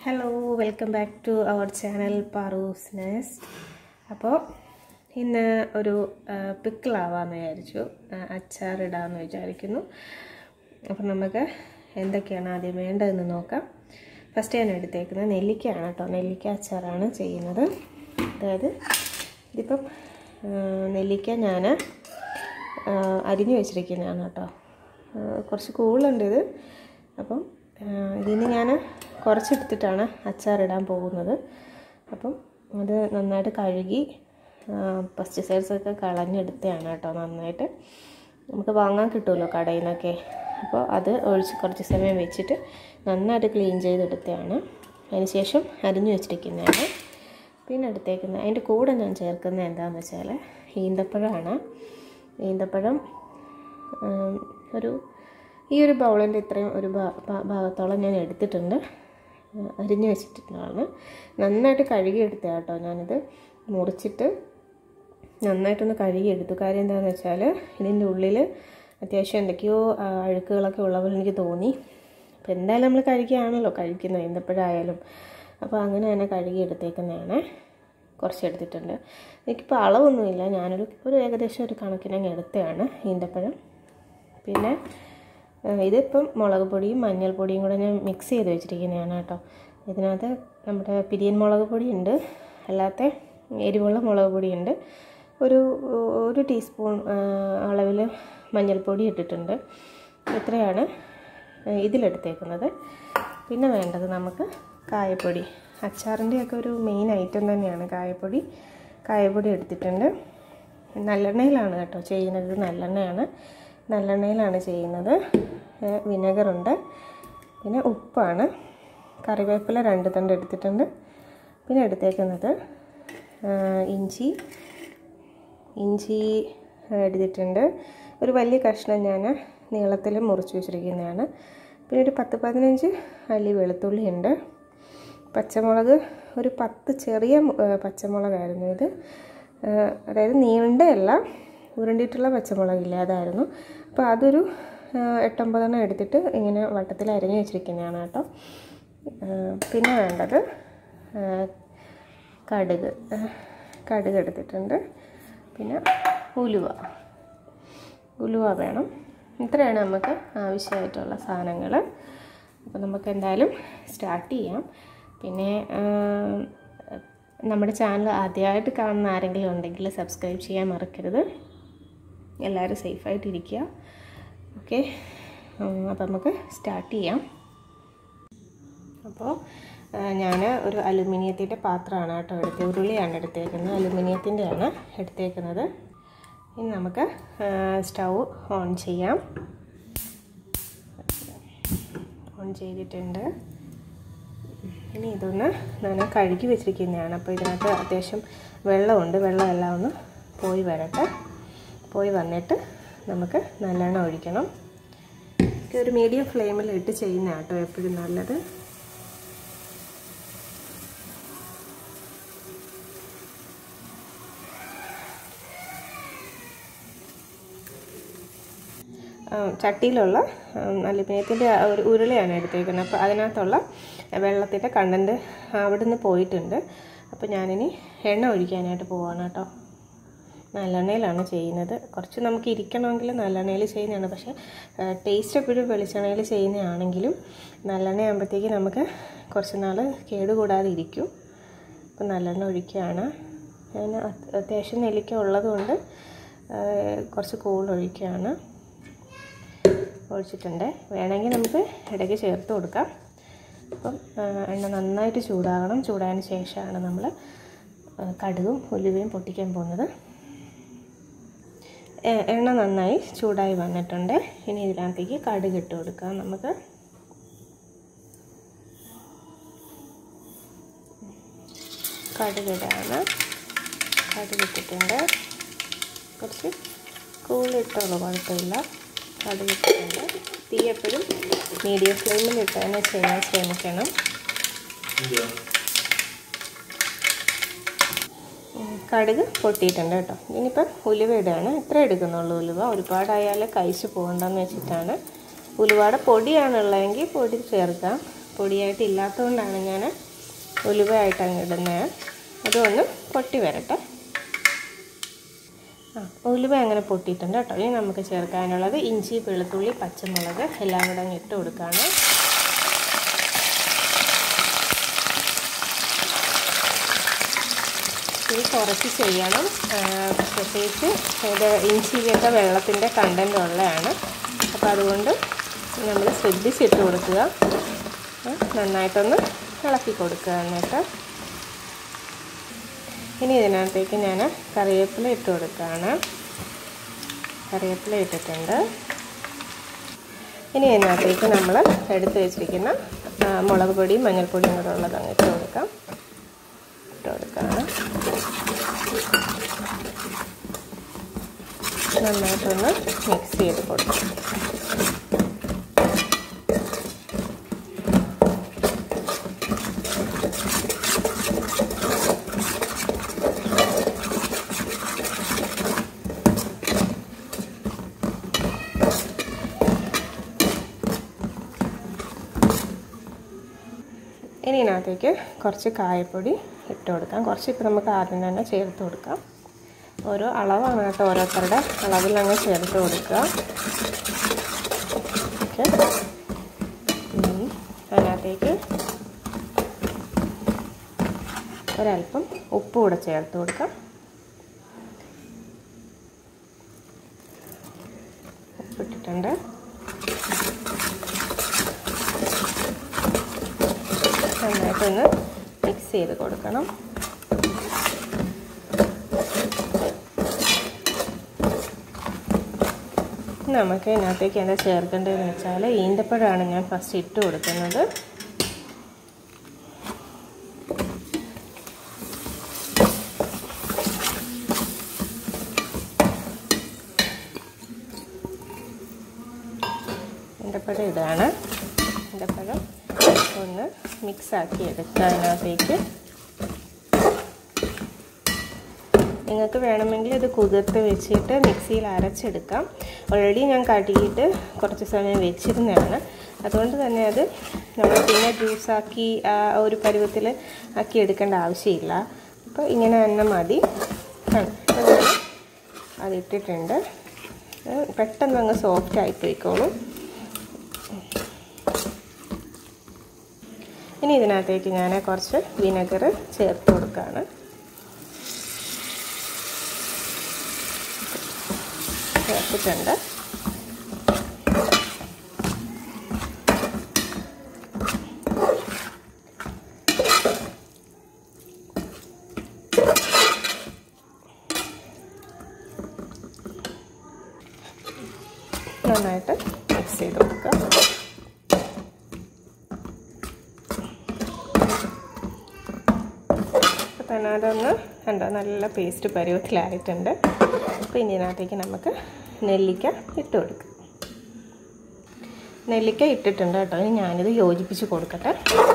hello welcome back to our channel Paru's nest അപ്പോൾ ഇന്ന് ഒരു പിക്കിളാവാമെന്ന് വിചാരിച്ചു ആ, അച്ചാറിടാമെന്ന് വിചാരിക്കുന്നു അപ്പോൾ നമുക്ക് എന്തൊക്കെയാണ് ആദ്യം വേണ്ടതെന്ന് നോക്കാം ഫസ്റ്റ് ഞാൻ എടുത്തേക്കുന്നത് നെല്ലിക്കയാണ് കേട്ടോ നെല്ലിക്ക അച്ചാറാണ് ചെയ്യുന്നത് അതായത് ഇതിപ്പം ആ, നെല്ലിക്ക ഞാൻ അരിഞ്ഞു വെച്ചിരിക്കുന്നതാണ് കേട്ടോ ആ, കുറച്ച് കൂടുതലുണ്ട് ഇത് അപ്പം ആ, ഇതിന് ഞാൻ കുറച്ചെടുത്തിട്ടാണ് അച്ചാറിടാൻ പോകുന്നത് അപ്പം അത് നന്നായിട്ട് കഴുകി പെസ്റ്റിസൈഡ്സ് ഒക്കെ കളഞ്ഞെടുത്തതാണ് കേട്ടോ നന്നായിട്ട് നമുക്ക് വാങ്ങാൻ കിട്ടുമല്ലോ കടയിൽ നിന്നൊക്കെ അപ്പോൾ അത് ഒഴിച്ച് കുറച്ച് സമയം വെച്ചിട്ട് നന്നായിട്ട് ക്ലീൻ ചെയ്തെടുത്തതാണ് അതിനുശേഷം അരിഞ്ഞു വെച്ചിരിക്കുന്നതാണ് പിന്നെ എടുത്തേക്കുന്നത് അതിൻ്റെ കൂടെ ഞാൻ ചേർക്കുന്നത് എന്താണെന്ന് വെച്ചാൽ ഈന്തപ്പഴമാണ് ഈന്തപ്പഴം ഉം, ഒരു ഈ ഒരു ബൗളിൻ്റെ ഇത്രയും ഒരു ഭാ- ഭാ- ഭാഗത്തോളം ഞാൻ എടുത്തിട്ടുണ്ട് ഉം, അരിഞ്ഞു വെച്ചിട്ടുള്ളതാണ് നന്നായിട്ട് കഴുകിയെടുത്ത കേട്ടോ ഞാനിത് മുറിച്ചിട്ട് നന്നായിട്ടൊന്ന് കഴുകിയെടുത്തു കാര്യം എന്താണെന്ന് വെച്ചാൽ ഇതിൻ്റെ ഉള്ളിൽ അത്യാവശ്യം എന്തൊക്കെയോ ആ, അഴുക്കുകളൊക്കെ ഉള്ള പോലെ എനിക്ക് തോന്നി അപ്പോൾ എന്തായാലും നമ്മൾ കഴിക്കുകയാണല്ലോ കഴിക്കുന്നത് എന്തപ്പോഴായാലും അപ്പോൾ അങ്ങനെ തന്നെ കഴുകിയെടുത്തേക്കുന്നതാണ് കുറച്ച് എടുത്തിട്ടുണ്ട് എനിക്കിപ്പോൾ അളവൊന്നുമില്ല ഞാനൊരു ഒരു ഏകദേശം ഒരു കണക്കിനങ്ങ് എടുത്തതാണ് ഈന്തപ്പഴം പിന്നെ ആ, ഇതിപ്പം മുളക് പൊടിയും മഞ്ഞൾപ്പൊടിയും കൂടെ ഞാൻ മിക്സ് ചെയ്ത് വെച്ചിരിക്കുന്നതാണ് കേട്ടോ ഇതിനകത്ത് നമ്മുടെ പിരിയൻ മുളക് പൊടിയുണ്ട് അല്ലാത്ത എരിവുള്ള മുളക് പൊടിയുണ്ട് ഒരു ഒരു ടീസ്പൂൺ അളവിൽ മഞ്ഞൾപ്പൊടി ഇട്ടിട്ടുണ്ട് ഇത്രയാണ് ഇതിലെടുത്തേക്കുന്നത് പിന്നെ വേണ്ടത് നമുക്ക് കായപ്പൊടി അച്ചാറിൻ്റെയൊക്കെ ഒരു മെയിൻ ഐറ്റം തന്നെയാണ് കായപ്പൊടി കായപ്പൊടി എടുത്തിട്ടുണ്ട് നല്ലെണ്ണയിലാണ് കേട്ടോ ചെയ്യുന്നത് ഇത് നല്ലെണ്ണയാണ് നല്ലെണ്ണയിലാണ് ചെയ്യുന്നത് വിനെഗറുണ്ട് പിന്നെ ഉപ്പാണ് കറിവേപ്പില രണ്ട് തണ്ട് എടുത്തിട്ടുണ്ട് പിന്നെ എടുത്തേക്കുന്നത് ആ, ഇഞ്ചി ഇഞ്ചി എടുത്തിട്ടുണ്ട് ഒരു വലിയ കഷ്ണം ഞാൻ നീളത്തിൽ മുറിച്ച് വെച്ചിരിക്കുന്നതാണ് പിന്നെ ഒരു പത്ത് പതിനഞ്ച് അല്ലി വെളുത്തുള്ളി ഉണ്ട് പച്ചമുളക് ഒരു പത്ത് ചെറിയ മു- ആ, പച്ചമുളകായിരുന്നു ഇത് ആ, അതായത് നീണ്ടയല്ല ഉരുണ്ടിയിട്ടുള്ള പച്ചമുളകില്ല അതായിരുന്നു അപ്പോൾ അതൊരു ആ, എട്ടൊമ്പതെണ്ണം എടുത്തിട്ട് ഇങ്ങനെ വട്ടത്തിൽ അരിഞ്ഞു വെച്ചിരിക്കുന്നതാണ് കേട്ടോ ആ, പിന്നെ വേണ്ടത് ആ, കടുക് ആ, കടുക് എടുത്തിട്ടുണ്ട് പിന്നെ ഉലുവ ഉലുവ വേണം ഇത്രയാണ് നമുക്ക് ആവശ്യമായിട്ടുള്ള സാധനങ്ങൾ അപ്പോൾ നമുക്ക് എന്തായാലും സ്റ്റാർട്ട് ചെയ്യാം പിന്നെ ആ, നമ്മുടെ ചാനൽ ആദ്യമായിട്ട് കാണുന്ന ആരെങ്കിലും ഉണ്ടെങ്കിൽ സബ്സ്ക്രൈബ് ചെയ്യാൻ മറക്കരുത് എല്ലാവരും സേഫായിട്ടിരിക്കുക ഓക്കെ അപ്പോൾ നമുക്ക് സ്റ്റാർട്ട് ചെയ്യാം അപ്പോൾ ഞാൻ ഒരു അലുമിനിയത്തിൻ്റെ പാത്രമാണ് കേട്ടോ എടുത്തത് ഉരുളിയാണ് എടുത്തേക്കുന്നത് അലുമിനിയത്തിൻ്റെയാണ് എടുത്തേക്കുന്നത് ഇനി നമുക്ക് സ്റ്റൗ ഓൺ ചെയ്യാം ഓൺ ചെയ്തിട്ടുണ്ട് ഇനി ഇതൊന്ന് ഞാൻ കഴുകി വെച്ചിരിക്കുന്നതാണ് അപ്പോൾ ഇതിനകത്ത് അത്യാവശ്യം വെള്ളമുണ്ട് വെള്ളമെല്ലാം ഒന്ന് പോയി വരട്ടെ പോയി വന്നിട്ട് നമുക്ക് നല്ലെണ്ണ ഒഴിക്കണം ഇത് ഒരു മീഡിയം ഫ്ലെയിമിൽ ഇട്ട് ചെയ്യുന്ന കേട്ടോ എപ്പോഴും നല്ലത് ചട്ടിയിലുള്ള അലുമിനിയത്തിൻ്റെ ഒരു ഉരുളയാണ് എടുത്തേക്കുന്നത് അപ്പോൾ അതിനകത്തുള്ള വെള്ളത്തിൻ്റെ കണ്ടൻറ്റ് അവിടെ നിന്ന് പോയിട്ടുണ്ട് അപ്പോൾ ഞാനിനി എണ്ണ ഒഴിക്കാനായിട്ട് പോവാണ് കേട്ടോ നല്ലെണ്ണയിലാണ് ചെയ്യുന്നത് കുറച്ച് നമുക്ക് ഇരിക്കണമെങ്കിൽ നല്ലെണ്ണയിൽ ചെയ്യുന്നതാണ് പക്ഷേ ടേസ്റ്റ് എപ്പോഴും വെളിച്ചെണ്ണയിൽ ചെയ്യുന്നതാണെങ്കിലും നല്ലെണ്ണ ആകുമ്പോഴത്തേക്ക് നമുക്ക് കുറച്ച് നാൾ കേടുകൂടാതെ ഇരിക്കും അപ്പോൾ നല്ലെണ്ണ ഒഴിക്കുകയാണ് അതിന് അത്യാവശ്യം നെല്ലിക്ക ഉള്ളതുകൊണ്ട് കുറച്ച് കൂടുതൽ ഒഴിക്കുകയാണ് ഒഴിച്ചിട്ടുണ്ട് വേണമെങ്കിൽ നമുക്ക് ഇടയ്ക്ക് ചേർത്ത് കൊടുക്കാം അപ്പം എണ്ണ നന്നായിട്ട് ചൂടാകണം ചൂടായതിന് ശേഷമാണ് നമ്മൾ കടുകും ഉലുവയും പൊട്ടിക്കാൻ പോകുന്നത് എണ്ണ നന്നായി ചൂടായി വന്നിട്ടുണ്ട് ഇനി ഇതിനകത്തേക്ക് കടുക് ഇട്ട് കൊടുക്കാം നമുക്ക് കടുകിടാണ് കടുക് ഇട്ടിട്ടുണ്ട് കുറച്ച് കൂടുതലിട്ടുള്ളൂ കുഴപ്പമില്ല കടുക് ഇട്ടിട്ടുണ്ട് തീ എപ്പോഴും മീഡിയം ഫ്ലെയിമിൽ ഇട്ട് തന്നെ ചെയ്യാൻ ശ്രമിക്കണം കടുക് പൊട്ടിയിട്ടുണ്ട് കേട്ടോ ഇനിയിപ്പം ഉലുവ ഇടുകയാണ് ഇത്ര എടുക്കുന്നുള്ളൂ ഉലുവ ഒരുപാടായാൽ കഴിച്ച് പോകണ്ടെന്ന് വെച്ചിട്ടാണ് ഉലുവയുടെ പൊടിയാണുള്ളതെങ്കിൽ പൊടി ചേർക്കാം പൊടിയായിട്ട് ഇല്ലാത്തതുകൊണ്ടാണ് ഞാൻ ഉലുവയായിട്ട് അങ്ങ് ഇടുന്നത് അതൊന്ന് പൊട്ടി വരട്ടെ ആ ഉലുവ അങ്ങനെ പൊട്ടിയിട്ടുണ്ട് കേട്ടോ ഇനി നമുക്ക് ചേർക്കാനുള്ളത് ഇഞ്ചി വെളുത്തുള്ളി പച്ചമുളക് എല്ലാം കൂടെ അങ്ങ് ഇട്ട് കൊടുക്കുകയാണ് ഇത് കുറച്ച് ചെയ്യണം പ്രത്യേകിച്ച് ഇത് ഇഞ്ചിയിലൊക്കെ വെള്ളത്തിൻ്റെ കണ്ടൻ്റ് ഉള്ളതാണ് അപ്പോൾ അതുകൊണ്ട് നമ്മൾ ശ്രദ്ധിച്ചിട്ട് കൊടുക്കുക നന്നായിട്ടൊന്ന് ഇളക്കി കൊടുക്കുക എന്നിട്ട് ഇനി ഇതിനകത്തേക്ക് ഞാൻ കറിവേപ്പില ഇട്ട് കൊടുക്കുകയാണ് കറിവേപ്പില ഇട്ടിട്ടുണ്ട് ഇനി ഇതിനകത്തേക്ക് നമ്മൾ എടുത്ത് വെച്ചിരിക്കുന്ന മുളക് പൊടിയും മഞ്ഞൾപ്പൊടിയും കൂടെ ഉള്ളത് അങ്ങ് ഇട്ട് കൊടുക്കാം ഇട്ട് കൊടുക്കുകയാണ് നന്നായിട്ടൊന്ന് മിക്സ് ചെയ്ത് കൊടുക്കാം ഇനി ഇതിനകത്തേക്ക് കുറച്ച് കായപ്പൊടി ഇട്ട് കൊടുക്കാം കുറച്ച് ഇപ്പം നമുക്ക് ആദ്യം തന്നെ ചേർത്ത് കൊടുക്കാം ഓരോ അളവാണ് കേട്ടോ ഓരോരുത്തരുടെ അളവിൽ അങ്ങ് ചേർത്ത് കൊടുക്കുക ഓക്കെ അതിനകത്തേക്ക് ഒരല്പം ഉപ്പ് കൂടെ ചേർത്ത് കൊടുക്കാം ഉപ്പിട്ടിട്ടുണ്ട് നന്നായിട്ടൊന്ന് മിക്സ് ചെയ്ത് കൊടുക്കണം നമുക്ക് ഇതിനകത്തേക്ക് എന്താ ചേർക്കേണ്ടതെന്ന് വെച്ചാൽ ഈന്തപ്പഴമാണ് ഞാൻ ഫസ്റ്റ് ഇട്ട് കൊടുക്കുന്നത് ഈന്തപ്പഴം ഇതാണ് ഈന്തപ്പഴം ഒന്ന് മിക്സാക്കി എടുക്കുക അതിനകത്തേക്ക് നിങ്ങൾക്ക് വേണമെങ്കിൽ ഇത് കുതിർത്ത് വെച്ചിട്ട് മിക്സിയിൽ അരച്ചെടുക്കാം ഓൾറെഡി ഞാൻ കഴുകിയിട്ട് കുറച്ച് സമയം വെച്ചിരുന്നതാണ് അതുകൊണ്ട് തന്നെ അത് നമ്മൾ പിന്നെ ജ്യൂസാക്കി ആ ഒരു പരുവത്തിൽ ആക്കി എടുക്കേണ്ട ആവശ്യമില്ല അപ്പോൾ ഇങ്ങനെ തന്നെ മതി അതിട്ടിട്ടുണ്ട് പെട്ടെന്ന് അങ്ങ് സോഫ്റ്റ് ആയി പോയിക്കോളും ഇനി ഇതിനകത്തേക്ക് ഞാൻ കുറച്ച് വിനെഗർ ചേർത്ത് കൊടുക്കുകയാണ് ചേർത്തിട്ടുണ്ട് നന്നായിട്ട് മിക്സ് ചെയ്ത് കൊടുക്കുക അപ്പോൾ തന്നെ അതൊന്ന് കണ്ടോ നല്ല പേസ്റ്റ് പരുവത്തിലായിട്ടുണ്ട് അപ്പോൾ ഇനി ഇതിനകത്തേക്ക് നമുക്ക് നെല്ലിക്ക ഇട്ട് കൊടുക്കാം നെല്ലിക്ക ഇട്ടിട്ടുണ്ട് കേട്ടോ ഇനി ഞാനിത് യോജിപ്പിച്ച് കൊടുക്കട്ടെ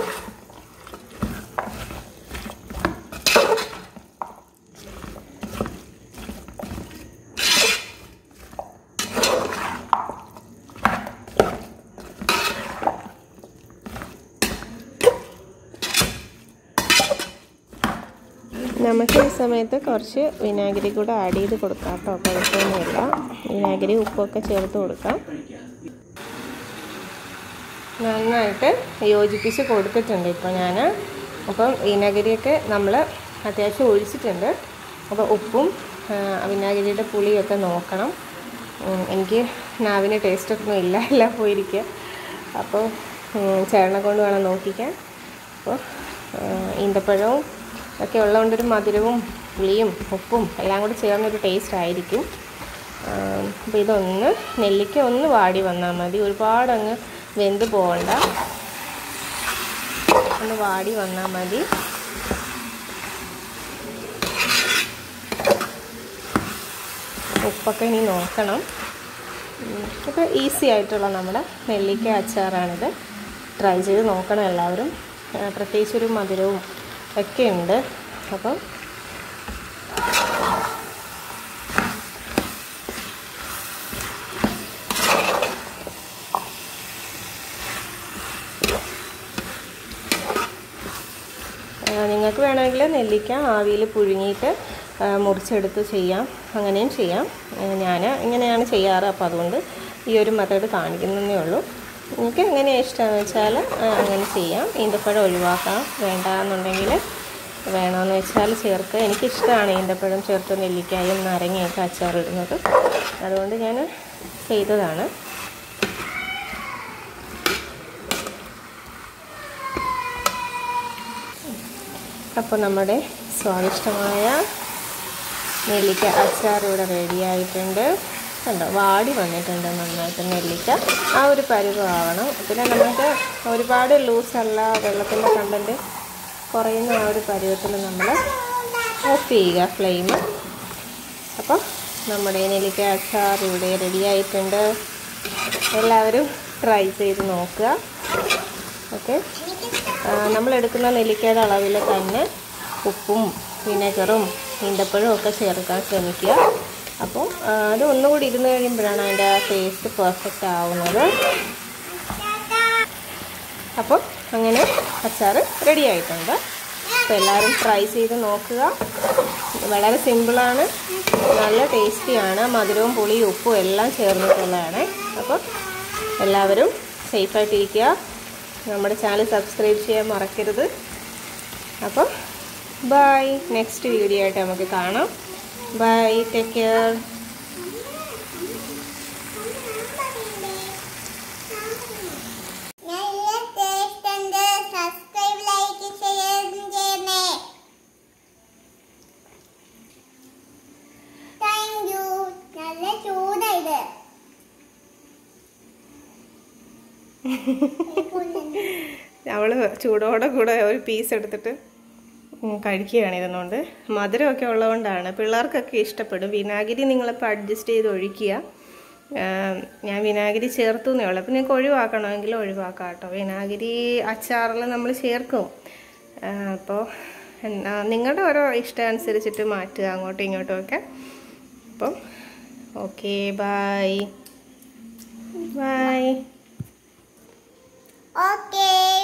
നമുക്ക് ഈ സമയത്ത് കുറച്ച് വിനാഗിരി കൂടെ ആഡ് ചെയ്ത് കൊടുക്കാം കേട്ടോ കുഴപ്പമൊന്നുമില്ല വിനാഗിരി ഉപ്പൊക്കെ ചേർത്ത് കൊടുക്കാം നന്നായിട്ട് യോജിപ്പിച്ച് കൊടുത്തിട്ടുണ്ട് ഇപ്പോൾ ഞാൻ അപ്പം വിനാഗിരിയൊക്കെ നമ്മൾ അത്യാവശ്യം ഒഴിച്ചിട്ടുണ്ട് അപ്പോൾ ഉപ്പും വിനാഗിരിയുടെ പുളിയൊക്കെ നോക്കണം എനിക്ക് നാവിന് ടേസ്റ്റൊന്നും ഇല്ല എല്ലാം പോയിരിക്കുക അപ്പോൾ ചേട്ടനെ കൊണ്ട് വേണം നോക്കിക്കാൻ അപ്പോൾ ഈന്തപ്പഴവും ഒക്കെ ഉള്ളതുകൊണ്ടൊരു മധുരവും പുളിയും ഉപ്പും എല്ലാം കൂടി ചേർന്നൊരു ടേസ്റ്റ് ആയിരിക്കും അപ്പോൾ ഇതൊന്ന് നെല്ലിക്ക ഒന്ന് വാടി വന്നാൽ മതി ഒരുപാട് അങ്ങ് വെന്ത് പോകണ്ട ഒന്ന് വാടി വന്നാൽ മതി ഉപ്പൊക്കെ ഇനി നോക്കണം അപ്പോൾ ഈസി ആയിട്ടുള്ള നമ്മുടെ നെല്ലിക്ക അച്ചാറാണിത് ട്രൈ ചെയ്ത് നോക്കണം എല്ലാവരും പ്രത്യേകിച്ചൊരു മധുരവും ഒക്കെ ഉണ്ട് അപ്പം നിങ്ങൾക്ക് വേണമെങ്കിൽ നെല്ലിക്ക ആവിയിൽ പുഴുങ്ങിയിട്ട് ആ, മുറിച്ചെടുത്ത് ചെയ്യാം അങ്ങനെയും ചെയ്യാം ഞാൻ ഇങ്ങനെയാണ് ചെയ്യാറ് അപ്പോൾ അതുകൊണ്ട് ഈ ഒരു മെത്തേഡ് കാണിക്കുന്നതേ ഉള്ളൂ നിങ്ങൾക്ക് എങ്ങനെയാണ് ഇഷ്ടമെന്ന് വെച്ചാൽ ആ, അങ്ങനെ ചെയ്യാം ഈന്തപ്പഴം ഒഴിവാക്കാം വേണ്ട എന്നുണ്ടെങ്കിൽ വേണമെന്ന് വെച്ചാൽ ചേർക്കുക എനിക്കിഷ്ടമാണ് ഈന്തപ്പഴം ചേർത്ത് നെല്ലിക്കായും നാരങ്ങയൊക്കെ അച്ചാറിടുന്നത് അതുകൊണ്ട് ഞാൻ ചെയ്തതാണ് അപ്പോൾ നമ്മുടെ സ്വാദിഷ്ടമായ നെല്ലിക്ക അച്ചാർ ഇവിടെ റെഡി ആയിട്ടുണ്ട് കണ്ടോ വാടി വന്നിട്ടുണ്ട് നന്നായിട്ട് നെല്ലിക്ക ആ ഒരു പരുവമാവണം പിന്നെ നമുക്ക് ഒരുപാട് ലൂസല്ല വെള്ളത്തിൻ്റെ കണ്ടൻറ്റ് കുറയുന്ന ആ ഒരു പരുവത്തിൽ നമ്മൾ ഓഫ് ചെയ്യുക ഫ്ലെയിം അപ്പോൾ നമ്മുടെ നെല്ലിക്ക അച്ചാർ ഇവിടെ റെഡി ആയിട്ടുണ്ട് എല്ലാവരും ട്രൈ ചെയ്ത് നോക്കുക ഓക്കെ നമ്മൾ എടുക്കുന്ന നെല്ലിക്കയുടെ അളവിൽ തന്നെ ഉപ്പും വിനെഗറും ഈന്തപ്പഴവും ഒക്കെ ചേർക്കാൻ ശ്രമിക്കുക അപ്പോൾ ആ, അത് ഒന്നുകൂടി ഇരുന്ന് കഴിയുമ്പോഴാണ് അതിൻ്റെ ആ ടേസ്റ്റ് പെർഫെക്റ്റ് ആവുന്നത് അപ്പോൾ അങ്ങനെ അച്ചാർ റെഡി ആയിട്ടുണ്ട് അപ്പോൾ എല്ലാവരും ട്രൈ ചെയ്ത് നോക്കുക വളരെ സിമ്പിളാണ് നല്ല ടേസ്റ്റിയാണ് മധുരവും പുളിയും ഉപ്പും എല്ലാം ചേർന്നിട്ടുള്ളതാണ് അപ്പോൾ എല്ലാവരും സേഫായിട്ടിരിക്കുക നമ്മുടെ ചാനൽ സബ്സ്ക്രൈബ് ചെയ്യാൻ മറക്കരുത് അപ്പോൾ ബൈ നെക്സ്റ്റ് വീഡിയോ ആയിട്ട് നമുക്ക് കാണാം ബൈ ടേക്ക് കെയർ നല്ല ടേസ്റ്റ് ഉണ്ട് സബ്സ്ക്രൈബ് ലൈക്ക് ഷെയർ ചെയ്യണേ താങ്ക് യു നല്ല ചൂടായത് അവൾ ചൂടോടെ കൂടെ ഒരു പീസ് എടുത്തിട്ട് ഉം, കഴിക്കുകയാണ് ഇരുന്നുകൊണ്ട് മധുരമൊക്കെ ഉള്ളതുകൊണ്ടാണ് പിള്ളേർക്കൊക്കെ ഇഷ്ടപ്പെടും വിനാഗിരി നിങ്ങളിപ്പോൾ അഡ്ജസ്റ്റ് ചെയ്ത് ഒഴിക്കുക ആം, ഞാൻ വിനാഗിരി ചേർത്തു എന്നേ ഉള്ളൂ അപ്പോൾ നിങ്ങൾക്ക് ഒഴിവാക്കണമെങ്കിൽ ഒഴിവാക്കാം കേട്ടോ വിനാഗിരി അച്ചാറിൽ നമ്മൾ ചേർക്കും ആ, അപ്പോൾ എന്നാ നിങ്ങളുടെ ഓരോ ഇഷ്ടം അനുസരിച്ചിട്ട് മാറ്റുക അങ്ങോട്ടും ഇങ്ങോട്ടും ഒക്കെ അപ്പം ഓക്കെ ബൈ ബൈ ഓക്കേ